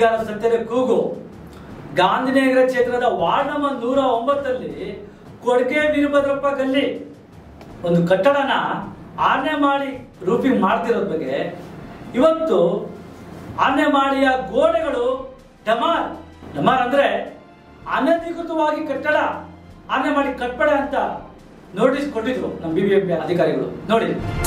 ಸುದ್ದಿಗಾರ ಸತ್ಯದ ಕೂಗು ಗಾಂಧಿನಗರ ಕ್ಷೇತ್ರದ ವಾರ್ಡ್ ನಂಬರ್ ನೂರ ಒಂಬತ್ತಲ್ಲಿ ಕೊಡ್ಗೆ ವೀರಭದ್ರಪ್ಪ ಗಲ್ಲಿ ಒಂದು ಕಟ್ಟಡನ ಆನೆ ಮಾಡಿ ರೂಪಿಂಗ್ ಮಾಡ್ತಿರೋದ್ ಬಗ್ಗೆ ಇವತ್ತು ಆನೆ ಮಾಡಿಯ ಗೋಡೆಗಳು ಡಮಾರ್ ಡಮಾರ್ ಅಂದ್ರೆ ಅನಧಿಕೃತವಾಗಿ ಕಟ್ಟಡ ಆನೆ ಮಾಡಿ ಕಟ್ಬೇಡ ಅಂತ ನೋಟಿಸ್ ಕೊಟ್ಟಿದ್ರು ನಮ್ಮ ಬಿ ಬಿ ಎಂ ಪಿ ಅಧಿಕಾರಿಗಳು ನೋಡಿ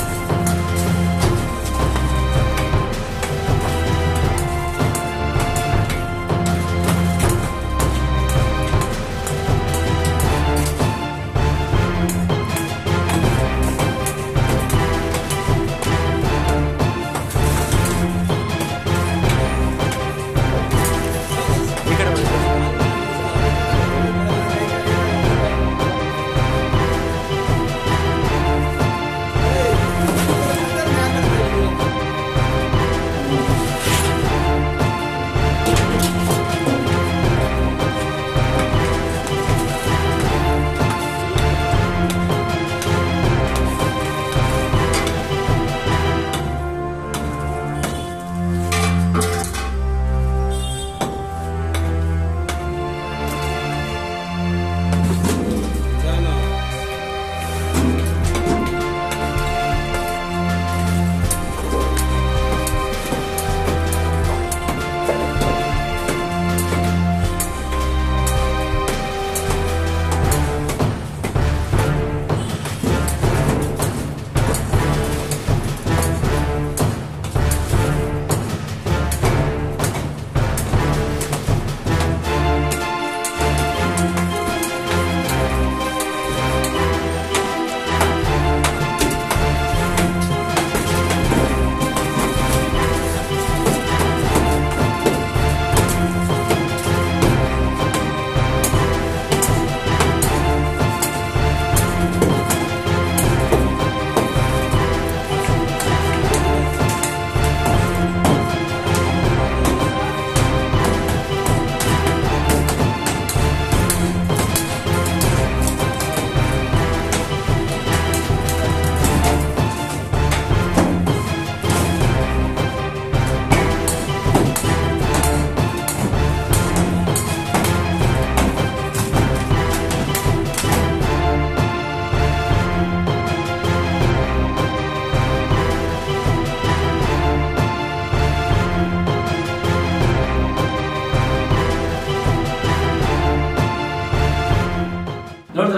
ನೋಡಿದ್ರ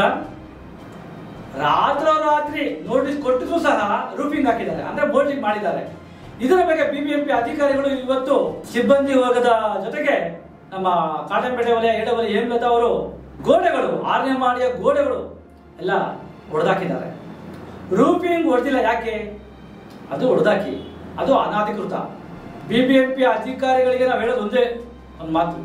ರಾತ್ರೋರಾತ್ರಿ ನೋಟಿಸ್ ಕೊಟ್ಟಿದ್ರು ಸಹ ರೂಪಿಂಗ್ ಹಾಕಿದ್ದಾರೆ ಅಂದ್ರೆ ಬೋಲ್ಡಿಂಗ್ ಮಾಡಿದ್ದಾರೆ ಇದರ ಬಗ್ಗೆ ಬಿಬಿಎಂಪಿ ಅಧಿಕಾರಿಗಳು ಇವತ್ತು ಸಿಬ್ಬಂದಿ ವರ್ಗದ ಜೊತೆಗೆ ನಮ್ಮ ಕಾಟನ್ಪೇಟೆ ವಲಯ ಏಡವಲಯ ಹೇಮಲತಾ ಅವರು ಗೋಡೆಗಳು ಆರನೇ ಮಾಡಿಯ ಗೋಡೆಗಳು ಎಲ್ಲ ಹೊಡೆದಾಕಿದ್ದಾರೆ ರೂಪಿಂಗ್ ಹೊಡೆದಿಲ್ಲ ಯಾಕೆ ಅದು ಹೊಡೆದಾಕಿ ಅದು ಅನಾಧಿಕೃತ ಬಿಬಿಎಂಪಿ ಅಧಿಕಾರಿಗಳಿಗೆ ನಾವು ಹೇಳೋದು ಒಂದೇ ಒಂದು ಮಾತು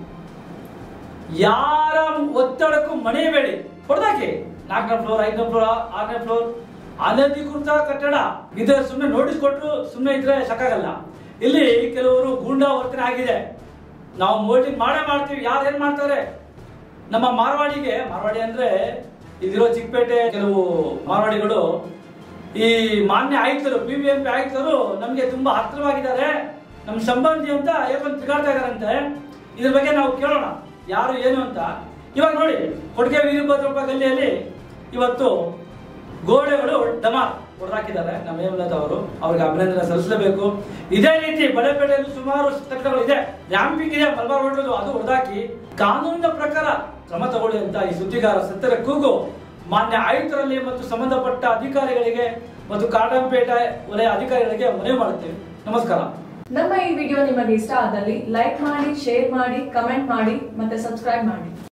ಯಾರ ಒತ್ತಡಕ್ಕೂ ಮಣಿಯಬೇಡಿ ಹೊಡೆದಾಕಿ ನಾಲ್ಕನೇ ಫ್ಲೋರ್ ಐದನೇ ಫ್ಲೋರ್ ಆರನೇ ಫ್ಲೋರ್ ಅನಧಿಕೃತ ಕಟ್ಟಡ ಇದ್ರೆ ಸುಮ್ಮನೆ ನೋಟಿಸ್ ಕೊಟ್ಟರು ಸುಮ್ಮನೆ ಇದ್ರೆ ಸಾಕಾಗಲ್ಲ ಇಲ್ಲಿ ಕೆಲವರು ಗೂಂಡಾ ವರ್ತನೆ ಆಗಿದೆ ನಾವು ಮೋಟಿಂಗ್ ಮಾಡೇ ಮಾಡ್ತೀವಿ ಯಾರು ಏನ್ ಮಾಡ್ತಾರೆ ನಮ್ಮ ಮಾರ್ವಾಡಿಗೆ ಮಾರ್ವಾಡಿ ಅಂದ್ರೆ ಇದಿರೋ ಚಿಕ್ಕಪೇಟೆ ಕೆಲವು ಮಾರ್ವಾಡಿಗಳು ಈ ಮಾನ್ಯ ಆಯುಕ್ತರು ಬಿ ಬಿ ಎಂ ಪಿ ಆಯುಕ್ತರು ನಮಗೆ ತುಂಬಾ ಹತ್ತಿರವಾಗಿದ್ದಾರೆ ನಮ್ಮ ಸಂಬಂಧಿ ಅಂತ ಯಾಕೊಂದು ತಿರುಗಾಡ್ತಾ ಇದಾರಂತೆ ಇದ್ರ ಬಗ್ಗೆ ನಾವು ಕೇಳೋಣ ಯಾರು ಏನು ಅಂತ ಇವಾಗ ನೋಡಿ ಕೊಡುಗೆ ವೀರಭದ್ರಪ್ಪ ಗಲ್ಲಿಯಲ್ಲಿ ಇವತ್ತು ಗೋಡೆಗಳು ಡಮಾರ್ ಹೊಡೆದಾಕಿದ್ದಾರೆ ನಮ್ಮ ಹೇಮಲತಾ ಅವರು ಅವ್ರಿಗೆ ಅಭಿನಂದನೆ ಸಲ್ಲಿಸಲೇಬೇಕು ಇದೇ ರೀತಿ ಬಡಪೇಟೆಯಲ್ಲಿ ಸುಮಾರು ಕಟ್ಟಡಗಳು ಇದೆ ರ್ಯಾಂಪಿಂಗ್ ಇದೆ ಮಲಬಾರ್ ರೋಡ್ ಅದು ಹೊಡೆದಾಕಿ ಕಾನೂನಿನ ಪ್ರಕಾರ ಕ್ರಮ ತಗೊಳ್ಳಿ ಅಂತ ಈ ಸುದ್ದಿಗಾರ ಸತ್ತರ ಕೂಗು ಮಾನ್ಯ ಆಯುಕ್ತರಲ್ಲಿ ಮತ್ತು ಸಂಬಂಧಪಟ್ಟ ಅಧಿಕಾರಿಗಳಿಗೆ ಮತ್ತು ಕಾಟಂಪೇಟೆ ವಲಯ ಅಧಿಕಾರಿಗಳಿಗೆ ಮನವಿ ಮಾಡುತ್ತೇವೆ ನಮಸ್ಕಾರ ನಮ್ಮ ಈ ವಿಡಿಯೋ ನಿಮಗೆ ಇಷ್ಟ ಆದಲ್ಲಿ ಲೈಕ್ ಮಾಡಿ ಶೇರ್ ಮಾಡಿ ಕಮೆಂಟ್ ಮಾಡಿ ಮತ್ತೆ ಸಬ್ಸ್ಕ್ರೈಬ್ ಮಾಡಿ